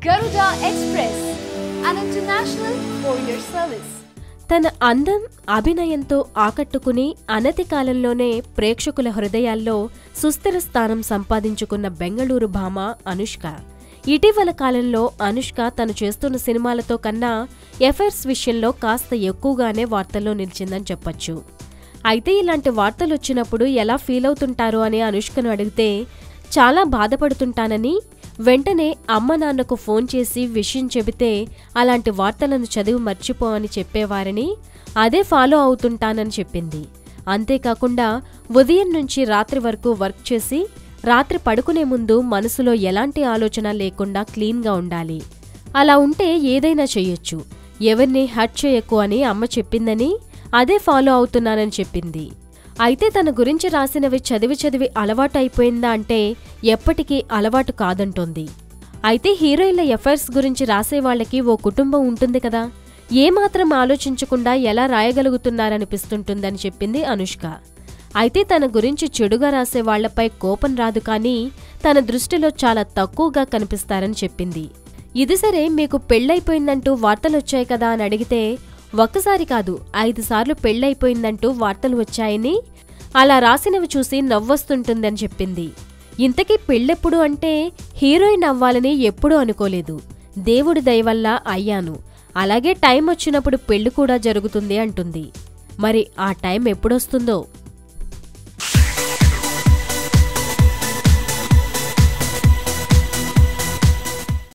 Garuda Express, an international courier service. తన అందం అభినయంతో ఆకట్టుకుని అనతి కాలంలోనే ప్రేక్షకుల హృదయాల్లో సుస్థిర స్థానం సంపాదించుకున్న బెంగళూరు భామ అనుష్క ఇటీవల కాలంలో అనుష్క తను చేస్తున్న సినిమాలతో కన్నా ఎఫైర్స్ విషయంలో కాస్త ఎక్కువగానే వార్తల్లో నిలిచిందని చెప్పొచ్చు అయితే ఇలాంటి వార్తలు వచ్చినప్పుడు ఎలా ఫీల్ అవుతుంటారు అని అనుష్కను అడిగితే చాలా బాధపడుతుంటానని వెంటనే అమ్మ నాన్నకు ఫోన్ చేసి విషయం చెబితే అలాంటి వార్తలను చదివి మర్చిపో అని చెప్పేవారని అదే ఫాలో అవుతుంటానని చెప్పింది అంతేకాకుండా ఉదయం నుంచి రాత్రి వరకు వర్క్ చేసి రాత్రి పడుకునే ముందు మనసులో ఎలాంటి ఆలోచన లేకుండా క్లీన్గా ఉండాలి అలా ఉంటే ఏదైనా చెయ్యొచ్చు ఎవరిని హర్ట్ చేయకు అని అమ్మ చెప్పిందని అదే ఫాలో అవుతున్నానని చెప్పింది అయితే తన గురించి రాసినవి చదివి చదివి అలవాటు అయిపోయిందా అంటే ఎప్పటికీ అలవాటు కాదంటోంది అయితే హీరోయిన్ల ఎఫైర్స్ గురించి రాసే వాళ్ళకి ఓ కుటుంబం ఉంటుంది కదా ఏమాత్రం ఆలోచించకుండా ఎలా రాయగలుగుతున్నారనిపిస్తుంటుందని చెప్పింది అనుష్క అయితే తన గురించి చెడుగా రాసే వాళ్లపై కోపం రాదు కానీ తన దృష్టిలో చాలా తక్కువగా కనిపిస్తారని చెప్పింది ఇది సరే మీకు పెళ్ళైపోయిందంటూ వార్తలొచ్చాయి కదా అని అడిగితే ఒక్కసారి కాదు ఐదు సార్లు పెళ్ళైపోయిందంటూ వార్తలు వచ్చాయని అలా రాసినవి చూసి నవ్వొస్తుంటుందని చెప్పింది ఇంతకీ పెళ్ళెప్పుడు అంటే హీరోయిన్ అవ్వాలని ఎప్పుడూ అనుకోలేదు దేవుడి దయవల్ల అయ్యాను అలాగే టైం వచ్చినప్పుడు పెళ్లి కూడా జరుగుతుంది అంటుంది మరి ఆ టైం ఎప్పుడొస్తుందో